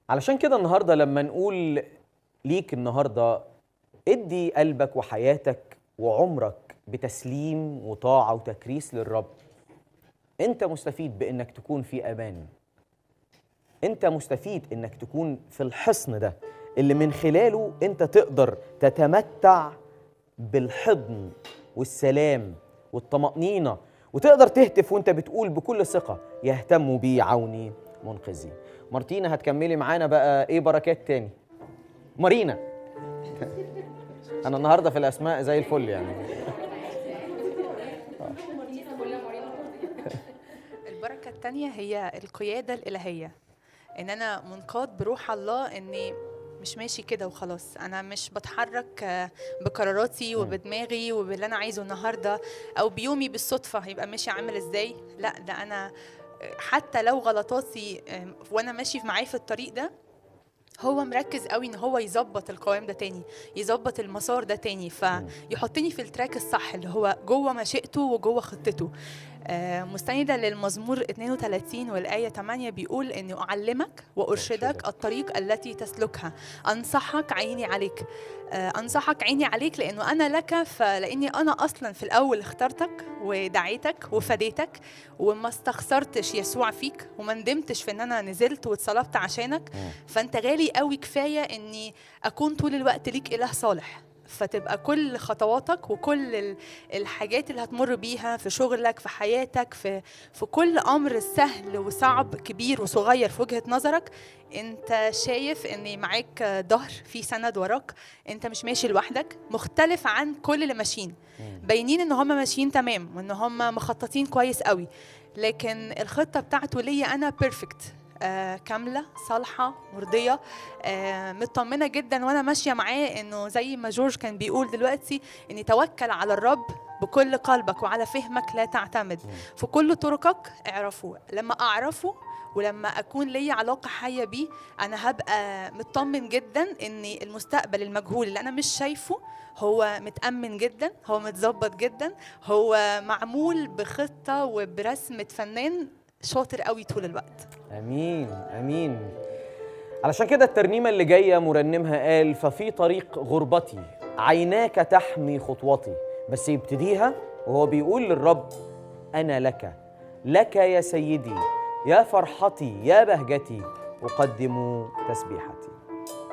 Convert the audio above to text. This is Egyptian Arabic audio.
علشان كده النهارده لما نقول ليك النهارده ادي قلبك وحياتك وعمرك بتسليم وطاعه وتكريس للرب انت مستفيد بانك تكون في امان انت مستفيد انك تكون في الحصن ده اللي من خلاله انت تقدر تتمتع بالحضن والسلام والطمأنينة وتقدر تهتف وانت بتقول بكل ثقة يهتم بي عوني منقذي مارتينا هتكملي معانا بقى ايه بركات تاني مارينا انا النهارده في الاسماء زي الفل يعني البركة التانية هي القيادة الإلهية إن أنا منقاد بروح الله إني مش ماشي كده وخلاص أنا مش بتحرك آه، بقراراتي وبدماغي وباللي أنا عايزه النهاردة أو بيومي بالصدفة يبقى ماشي عامل إزاي لا ده أنا آه، حتى لو غلطاتي آه، وأنا ماشي معاه في الطريق ده هو مركز قوي ان هو يظبط القوام ده تاني يظبط المسار ده تاني فيحطني في التراك الصح اللي هو جوه مشيئته وجوه خطته آه، مستندة للمزمور 32 والآية 8 بيقول إني أعلمك وأرشدك أرشدك. الطريق التي تسلكها أنصحك عيني عليك آه، أنصحك عيني عليك لأنه أنا لك فلأني أنا أصلا في الأول اخترتك ودعيتك وفديتك وما استخسرتش يسوع فيك وما ندمتش في إن أنا نزلت واتصلبت عشانك فأنت غالي قوي كفاية إني أكون طول الوقت ليك إله صالح فتبقى كل خطواتك وكل ال- الحاجات اللي هتمر بيها في شغلك في حياتك في في كل امر سهل وصعب كبير وصغير في وجهه نظرك انت شايف ان معاك ظهر في سند وراك انت مش ماشي لوحدك مختلف عن كل اللي ماشيين باينين ان هم ماشيين تمام وان هم مخططين كويس قوي لكن الخطه بتاعته ليا انا بيرفكت آه كامله صالحه مرضيه آه مطمنه جدا وانا ماشيه معاه انه زي ما جورج كان بيقول دلوقتي اني توكل على الرب بكل قلبك وعلى فهمك لا تعتمد في كل طرقك اعرفه لما اعرفه ولما اكون ليا علاقه حيه بيه انا هبقى مطمن جدا ان المستقبل المجهول اللي انا مش شايفه هو متأمن جدا هو متظبط جدا هو معمول بخطة وبرسمة فنان شاطر قوي طول الوقت امين امين علشان كده الترنيمه اللي جايه مرنمها قال ففي طريق غربتي عيناك تحمي خطوتي بس يبتديها وهو بيقول للرب انا لك لك يا سيدي يا فرحتي يا بهجتي اقدم تسبيحك